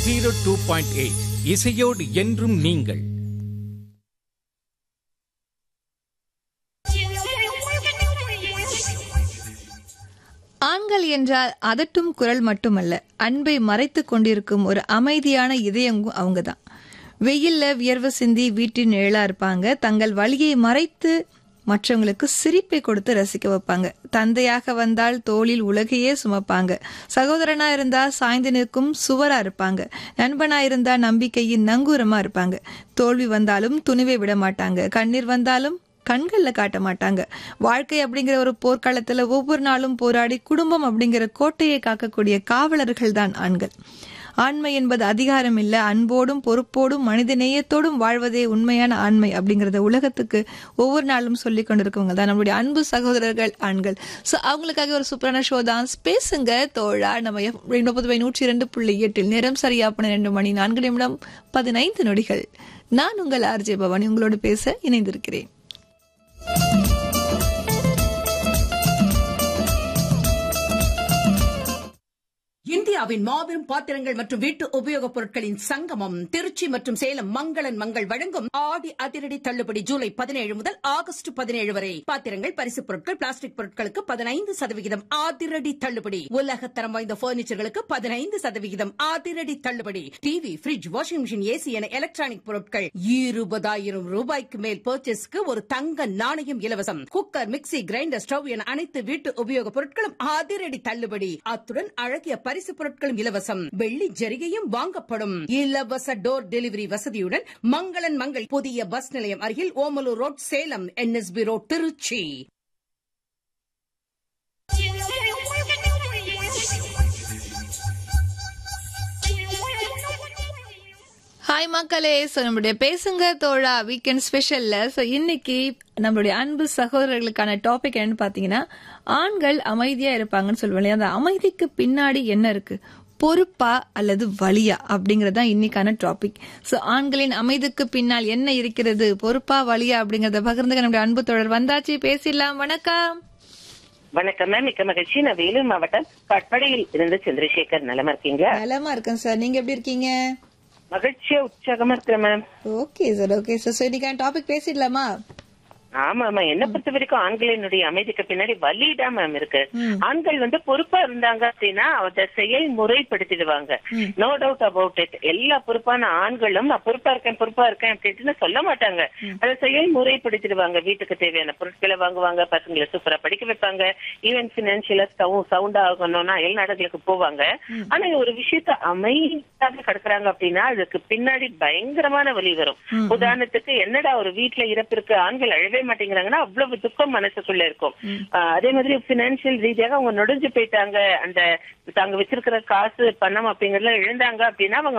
zero two point eight இசையோடு என்றும் நீங்கள் ஆண்கள் என்றால் அதட்டும் குரல் மட்டுமல்ல அன்பை மறைத்து கொண்டிருக்கும் ஒரு அமைதியான இதயமும் அவங்க தான் வெயில்ல வியர்வை சிந்தி வீட்டின் நிழலா இருப்பாங்க தங்கள் வழியை மறைத்து மற்றவங்களுக்கு சிரிப்பை கொடுத்து ரசிக்க வைப்பாங்க தந்தையாக வந்தால் தோளில் உலகையே சுமப்பாங்க சகோதரனா இருந்தா சாய்ந்து நிற்கும் சுவரா இருப்பாங்க நண்பனா இருந்தா நம்பிக்கையின் நங்கூரமா இருப்பாங்க தோல்வி வந்தாலும் துணிவை விட மாட்டாங்க கண்ணீர் வந்தாலும் கண்கள்ல காட்ட மாட்டாங்க வாழ்க்கை அப்படிங்கிற ஒரு போர்க்களத்துல ஒவ்வொரு நாளும் போராடி குடும்பம் அப்படிங்கிற கோட்டையை காக்கக்கூடிய காவலர்கள் தான் ஆண்கள் ஆண்மை என்பது அதிகாரம் இல்ல அன்போடும் பொறுப்போடும் மனித நேயத்தோடும் வாழ்வதே உண்மையான ஆண்மை அப்படிங்கறத உலகத்துக்கு ஒவ்வொரு நாளும் சொல்லிக் கொண்டிருக்கவங்க தான் நம்மளுடைய அன்பு சகோதரர்கள் ஆண்கள் சோ அவங்களுக்காக ஒரு சூப்பரான ஷோ தான் பேசுங்க தோழா நம்ம முப்பது நூற்றி இரண்டு புள்ளி எட்டில் நேரம் சரியா பன்னிரண்டு மணி நான்கு நிமிடம் பதினைந்து நொடிகள் நான் உங்கள் ஆர்ஜே பவானி உங்களோடு பேச இணைந்திருக்கிறேன் இந்தியாவின் மாபெரும் பாத்திரங்கள் மற்றும் வீட்டு உபயோகப் பொருட்களின் சங்கமம் திருச்சி மற்றும் சேலம் மங்களன் மங்கள் வழங்கும் ஆடி அதிரடி தள்ளுபடி ஜூலை பதினேழு முதல் ஆகஸ்ட் பதினேழு வரை பாத்திரங்கள் பரிசுப் பொருட்கள் பிளாஸ்டிக் பொருட்களுக்கு பதினைந்து சதவிகிதம் அதிரடி தள்ளுபடி உலகத்தரம் வாய்ந்த பர்னிச்சர்களுக்கு பதினைந்து சதவிகிதம் அதிரடி தள்ளுபடி TV fridge washing machine AC என எலக்ட்ரானிக் பொருட்கள் இருபதாயிரம் ரூபாய்க்கு மேல் பர்ச்சேஸ்க்கு ஒரு தங்க நாணயம் இலவசம் குக்கர் மிக்சி கிரைண்டர் ஸ்டவ் என அனைத்து வீட்டு உபயோகப் பொருட்களும் அதிரடி தள்ளுபடி அத்துடன் அழகிய பரிசு பொருட்களும் இலவசம் வெள்ளி ஜரிகையும் வாங்கப்படும் இலவச டோர் டெலிவரி வசதியுடன் மங்களன் மங்கள் புதிய பஸ் நிலையம் அருகில் Omalur road Salem NSP road Trichy hi மக்களே ஸோ நம்மளுடைய பேசுங்க தோழா வீக்கெண்ட் ஸ்பெஷல்ல ஸோ இன்னைக்கு நம்மளுடைய அன்பு சகோதரர்களுக்கான டாபிக் என்னன்னு பார்த்தீங்கன்னா ஆண்கள் அமைதியா இருப்பாங்கன்னு சொல்லுவோம் இல்லையா அந்த அமைதிக்கு பின்னாடி என்ன இருக்கு பொறுப்பா அல்லது வலியா அப்படிங்கறது தான் இன்னைக்கான டாபிக் ஸோ ஆண்களின் அமைதிக்கு பின்னால் என்ன இருக்கிறது பொறுப்பா வலியா அப்படிங்கறத பகிர்ந்துக்க நம்முடைய அன்பு தோழர் வந்தாச்சு பேசிடலாம் வணக்கம் வணக்கம் மேம் மிக்க மகிழ்ச்சி நான் வேலூர் மாவட்டம் கட்படையில் இருந்து சந்திரசேகர் நலமா இருக்கீங்க நலமா இருக்கேன் சார் நீங்க எப்படி இருக்கீங்க மகிழ்ச்சியா உற்சாகமா இருக்கிறேன் ma'am okay sir okay sir so இன்னைக்கான டாபிக் பேசிடலாமா ஆமா ஆமா என்ன பொறுத்த வரைக்கும் ஆண்களினுடைய அமைதிக்கு பின்னாடி வலிதான் மேம் இருக்கு ஆண்கள் வந்து பொறுப்பா இருந்தாங்க அப்படின்னா அதை செயல்முறைப்படுத்திடுவாங்க நோ டவுட் அபவுட் இட் எல்லா பொறுப்பான ஆண்களும் நான் பொறுப்பா இருக்கேன் பொறுப்பா இருக்கேன் அப்படின்ட்டு சொல்ல மாட்டாங்க அதை செயல்முறைப்படுத்திடுவாங்க வீட்டுக்கு தேவையான பொருட்களை வாங்குவாங்க பசங்களை சூப்பரா படிக்க வைப்பாங்க ஈவன் பினான்சியலா சவுண்ட் ஆகணும்னா அயல் நாடுகளுக்கு போவாங்க ஆனா ஒரு விஷயத்த அமைதியாக கிடக்குறாங்க அப்படின்னா அதுக்கு பின்னாடி பயங்கரமான வலி வரும் உதாரணத்துக்கு என்னடா ஒரு வீட்டுல இறப்பிற்கு ஆண்கள் அழவே மாட்டேங்கிறாங்கன்னா அவ்வளவு துக்கம் மனசுக்குள்ள இருக்கும் ஆஹ் அதே மாதிரி பினான்சியல் ரீதியாக அவங்க நொடிஞ்சு போயிட்டாங்க அந்த தாங்க வச்சிருக்கிற காசு பணம் அப்படிங்கறதுல இழந்தாங்க அப்படின்னா அவங்க